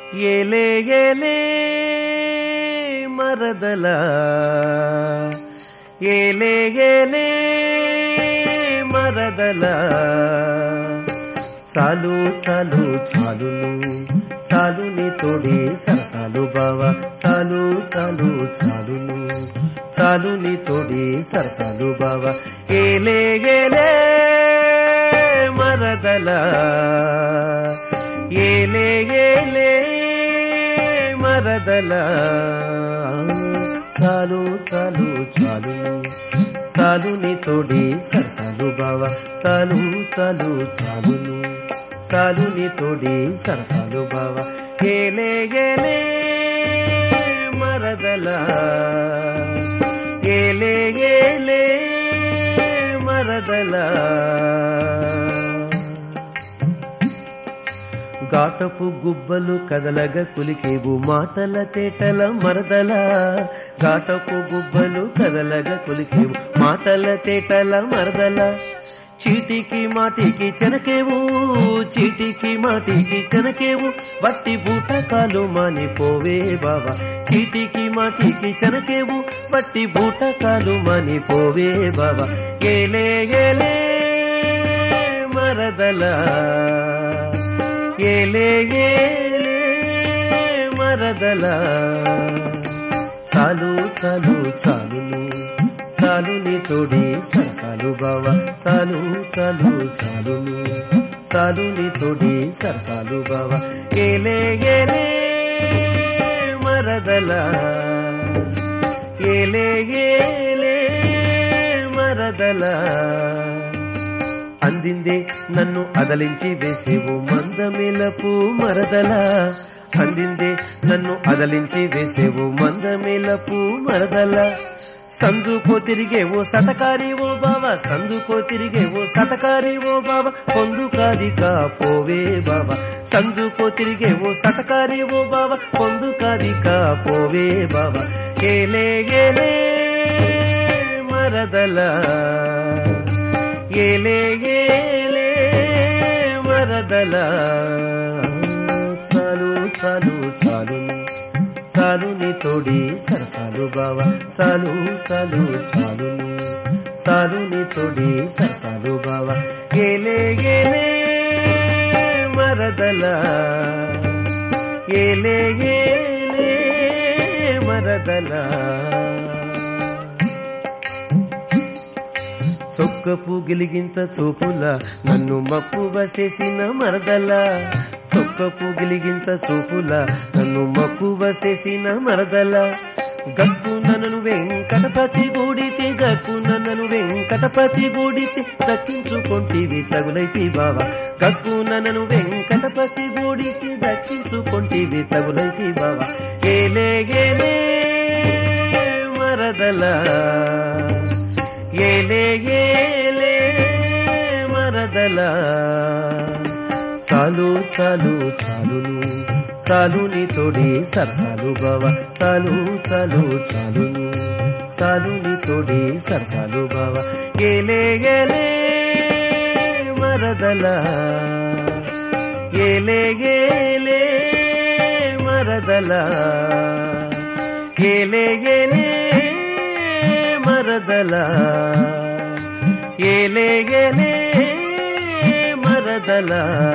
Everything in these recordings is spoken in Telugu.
ఏలే ఏలే మరదల ఏలే ఏలే మరదల చాలు చాలు చాలును చాలు నీ తోడి సరసాలు బావా చాలు చాలు చాలును చాలు నీ తోడి సరసాలు బావా ఏలే ఏలే మరదల ఏలే ఏలే మరదల చాలు చాలు చాలు చాలు నీ తోడి సరసాలు బావా చాలు చాలు చాలును చాలు నీ తోడి సరసాలు బావా ఏలే ఏలే మరదల ఏలే ఏలే మరదల ఘాటపు గుబ్బలు కదలగ కులికేవు మాటల తేటల మరదల ఘాటపు గుబ్బలు కదలగ కులికేవు మాటల తేటల మరదల చీటికి మాటికి చెనకేవు చీటికి మాటికి చెనకేవు వట్టి బూటకాలు మానిపోవే బావా చీటికి మాటికి చెనకేవు వట్టి బూటకాలు మానిపోవే బావా ఏలే ఏలే మరదల ఏలే ఏలే మరదల చాలు చాలు చాలును చాలు నీ తోడి సరసాలు బావా చాలు చాలు చాలును చాలు నీ తోడి సరసాలు బావా ఏలే ఏలే మరదల ఏలే ఏలే మరదల అందిందే నన్ను అదలించి వేసేవు మందమేలపు మరదల అందిందే నన్ను అదలించి వేసేవు మందమేలపు మరదల సందుకో తిరిగేవో సతకారి ఓ బావ సందుకో తిరిగేవో సతకారి ఓ బావ పొందుకాది పోవే బావ సందుకో తిరిగేవో సతకారి ఓ బావ పొందుకాది పోవే బావ ఏలే ఏలే మరదల ఏలే ఏలే వరదల చాలు చాలు చాలు చాలు నీ తోడి సరసాలు బావా చాలు చాలు చాలు చాలు నీ తోడి సరసాలు బావా ఏలే ఏలే మరదల ఏలే ఏలే మరదల చొక్కపు గిలిగింత చూపుల నన్ను మక్కువ చేసిన మరదల చొక్కపు గిలిగింత చూపుల నన్ను మక్కువ చేసిన మరదల గక్కు నన్ను వెంకటపతి గూడితే గక్కు నన్ను వెంకటపతి గూడితే దక్కించుకొంటివి తగులైతి బావా గక్కు నన్ను వెంకటపతి గూడితే దక్కించుకొంటివి తగులైతి బావా ఏలే ఏలే మరదల ఏలే ఏలే మరదల చాలు చాలు చాలును చాలు నీ తోడి సరసాలు బావా చాలు చాలు చాలును చాలు నీ తోడి సరసాలు బావా ఏలే ఏలే మరదల ఏలే ఏలే మరదల ఏలే ఏలే మరదల ఏలే ఏలే మరదల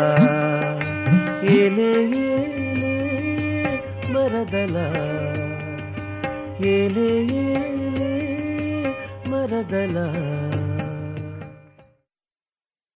ఏలే ఏలే మరదల ఏలే ఏలే మరదల